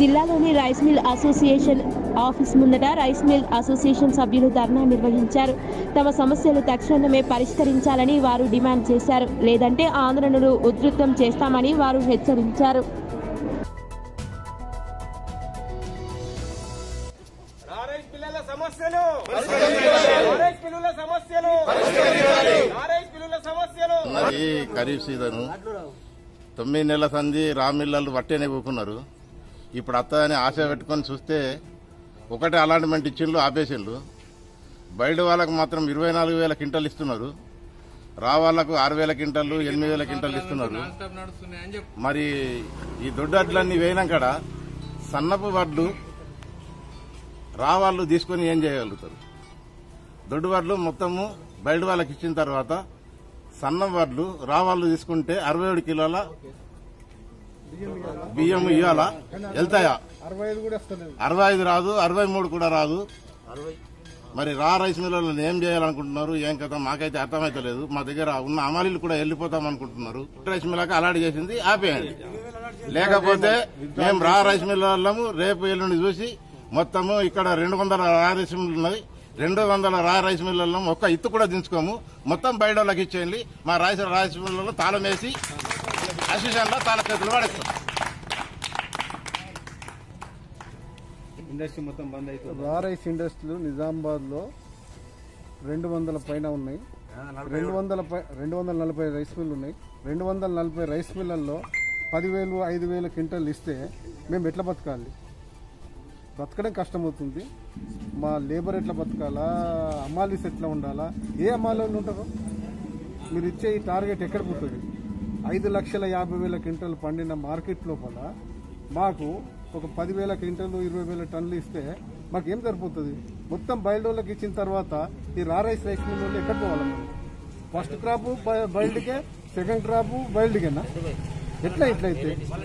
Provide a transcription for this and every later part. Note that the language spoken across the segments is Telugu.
జిల్లాలోని రైస్ మిల్ అసోసియేషన్ ఆఫీస్ ముందట రైస్ మిల్ అసోసియేషన్ సభ్యులు ధర్నా నిర్వహించారు తమ సమస్యలు తక్షణమే పరిష్కరించాలని వారు డిమాండ్ చేశారు లేదంటే ఆందోళనలు ఉధృతం చేస్తామని వారు హెచ్చరించారు నారాయణ పిల్లల సమస్యలు నారాయణ పిల్లల సమస్యలు నారాయణ పిల్లల సమస్యలు ఉన్నది ఖరీఫ్ సీజన్ తొమ్మిది నెలల సంధి రామిల్లలు వట్టేనే కూకున్నారు ఇప్పుడు అత్తదని ఆశ పెట్టుకొని చూస్తే ఒకటే అలాట్మెంట్ ఇచ్చిండ్రు ఆపేసిండ్రు బయట వాళ్ళకు మాత్రం ఇరవై నాలుగు వేల క్వింటల్ ఇస్తున్నారు రా వాళ్ళకు ఆరు వేల క్వింటల్ ఎనిమిది వేల క్వింటల్ ఇస్తున్నారు మరి ఈ దొడ్డడ్లన్నీ వేయినాకడ సన్నపు వడ్లు రా వాళ్ళు తీసుకొని ఏం చేయగలుగుతారు దొడ్డు వడ్లు మొత్తము బయట వాళ్ళకి ఇచ్చిన తర్వాత సన్న వడ్లు రా వాళ్ళు తీసుకుంటే అరవై ఏడు కిలోల బియ్యం ఇవ్వాలా వెళ్తాయా అరవై ఐదు రాదు అరవై మూడు కూడా రాదు మరి రా రైస్ మిల్లులను ఏం చేయాలనుకుంటున్నారు ఏం కదా మాకైతే అర్థమైతలేదు మా దగ్గర ఉన్న అమలీలు కూడా వెళ్ళిపోతాం అనుకుంటున్నారు రైస్ మిల్లకు అలాట్ చేసింది ఆపేయండి లేకపోతే మేము రా రైస్ మిల్లము రేపు ఎల్లుండి చూసి మొత్తము ఇక్కడ రెండు వందల రా రైస్ మిల్లు ఉన్నది రెండు వందల రా రైస్ మిల్లుల్లో ఒక్క ఇత్తు కూడా దించుకోము మొత్తం బయట వాళ్ళకి ఇచ్చేయండి మా రైస్ రైస్ మిల్లులో తాళం వేసి అసిస్టెంట్లో తాళ చేతులు పడేస్తాం ఇండస్ట్రీ మొత్తం బంద్ అవుతుంది రా రైస్ ఇండస్ట్రీలు నిజామాబాద్ లో రెండు వందల పైన ఉన్నాయి రెండు వందల పై- రెండు వందల నలభై రైస్ మిల్లు ఉన్నాయి రెండు వందల నలభై రైస్ మిల్లల్లో పదివేలు ఐదు వేల క్వింటల్ ఇస్తే మేము ఎట్లా బతకాలి బతకడం కష్టమవుతుంది మా లేబర్ ఎట్లా బతకాలా అమ్మాలీస్ ఎట్లా ఉండాలా ఏ అమ్మాలి వాళ్ళు ఉంటారు మీరు ఇచ్చే ఈ టార్గెట్ ఎక్కడ పోతుంది ఐదు లక్షల యాభై వేల క్వింటల్ పండిన మార్కెట్ లోపల మాకు ఒక పదివేల క్వింటల్ ఇరవై వేల టన్నులు ఇస్తే మాకు ఏం సరిపోతుంది మొత్తం బయలులోకి ఇచ్చిన తర్వాత ఈ రా రైస్ రైస్ మిల్ వాళ్ళు ఎక్కడ పోవాలి మనం ఫస్ట్ క్రాప్ బయలుకే సెకండ్ క్రాప్ బయలుకేనా ఎట్లా ఇట్లయితే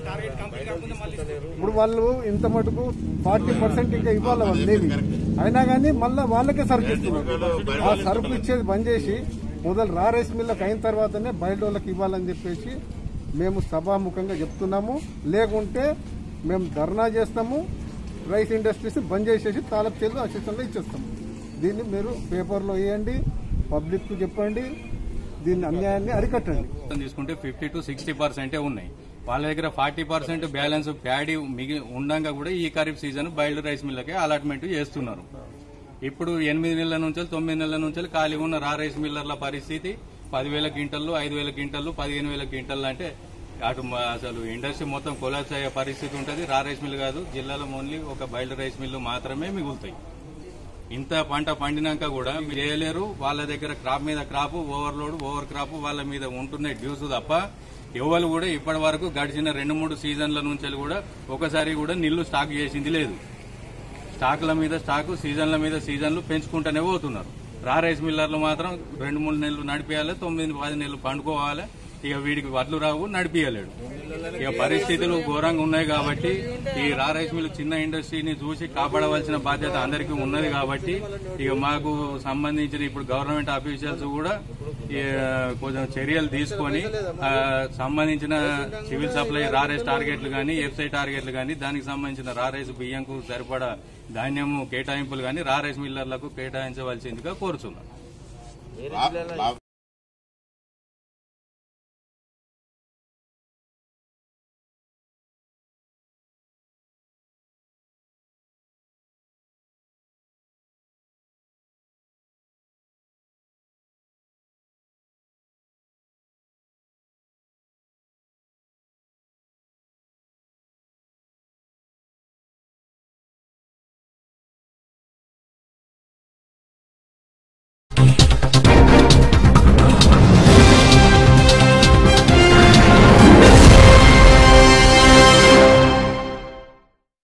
ఇప్పుడు వాళ్ళు ఇంత మటుకు ఫార్టీ పర్సెంట్ ఇంకా ఇవ్వాలి వాళ్ళు లేని అయినా కానీ మళ్ళీ వాళ్ళకే సరుకు ఇస్తున్నారు ఆ సరుకు ఇచ్చేది బంద్ చేసి మొదలు రా రైస్ మిల్లకు అయిన తర్వాతనే బయట వాళ్ళకి ఇవ్వాలని చెప్పేసి మేము సభాముఖంగా చెప్తున్నాము లేకుంటే మేము ధర్నా చేస్తాము రైస్ ఇండస్ట్రీస్ బంద్ చేసేసి తాలపు చేతులు అసిస్టెంట్లో ఇచ్చేస్తాము దీన్ని మీరు పేపర్లో వేయండి పబ్లిక్ చెప్పండి దీన్ని అన్యాయాన్ని అరికట్టండి తీసుకుంటే ఫిఫ్టీ టు సిక్స్టీ పర్సెంటే ఉన్నాయి వాళ్ళ దగ్గర ఫార్టీ పర్సెంట్ బ్యాలెన్స్ ప్యాడీ మిగి ఉండగా కూడా ఈ ఖరీఫ్ సీజన్ బయలు రైస్ మిల్లకే అలాట్మెంట్ చేస్తున్నారు ఇప్పుడు ఎనిమిది నెలల నుంచి తొమ్మిది నెలల నుంచి ఖాళీ ఉన్న రా రైస్ మిల్లర్ల పరిస్థితి పదివేల క్వింటల్లు ఐదు వేల క్వింటల్లు పదిహేను వేల క్వింటల్లు అంటే అటు మ- అసలు ఇండస్ట్రీ మొత్తం కొలాప్స్ అయ్యే పరిస్థితి ఉంటుంది రా రైస్ మిల్ కాదు జిల్లాలో ఓన్లీ ఒక బయలు రైస్ మిల్లు మాత్రమే మిగులుతాయి ఇంత పంట పండినాక కూడా మీరు చేయలేరు వాళ్ళ దగ్గర క్రాప్ మీద క్రాప్ ఓవర్లోడ్ ఓవర్ క్రాప్ వాళ్ళ మీద ఉంటున్నాయి డ్యూస్ తప్ప ఎవరు కూడా ఇప్పటి వరకు గడిచిన రెండు మూడు సీజన్ల నుంచి కూడా ఒకసారి కూడా నిల్లు స్టాక్ చేసింది లేదు స్టాకుల మీద స్టాకు సీజన్ల మీద సీజన్లు పెంచుకుంటూనే పోతున్నారు రా రైస్ మిల్లర్లు మాత్రం రెండు మూడు నెలలు నడిపియాలి తొమ్మిది పది నెలలు పండుకోవాలి ఇక వీడికి వడ్లు రావు నడిపియలేడు ఇక పరిస్థితులు ఘోరంగా ఉన్నాయి కాబట్టి ఈ రా రైస్ మిల్ చిన్న ఇండస్ట్రీని చూసి కాపాడవలసిన బాధ్యత అందరికీ ఉన్నది కాబట్టి ఇక మాకు సంబంధించిన ఇప్పుడు గవర్నమెంట్ ఆఫీషియల్స్ కూడా ఈ, కొంచెం చర్యలు తీసుకొని ఆ, సంబంధించిన సివిల్ సప్లై రా రైస్ టార్గెట్లు కానీ ఎఫ్సై టార్గెట్లు కానీ దానికి సంబంధించిన రా రైస్ బియ్యంకు సరిపడా ధాన్యము కేటాయింపులు కానీ రా రైస్ మిల్లర్లకు కేటాయించవలసిందిగా కోరుతున్నాం రా- రా-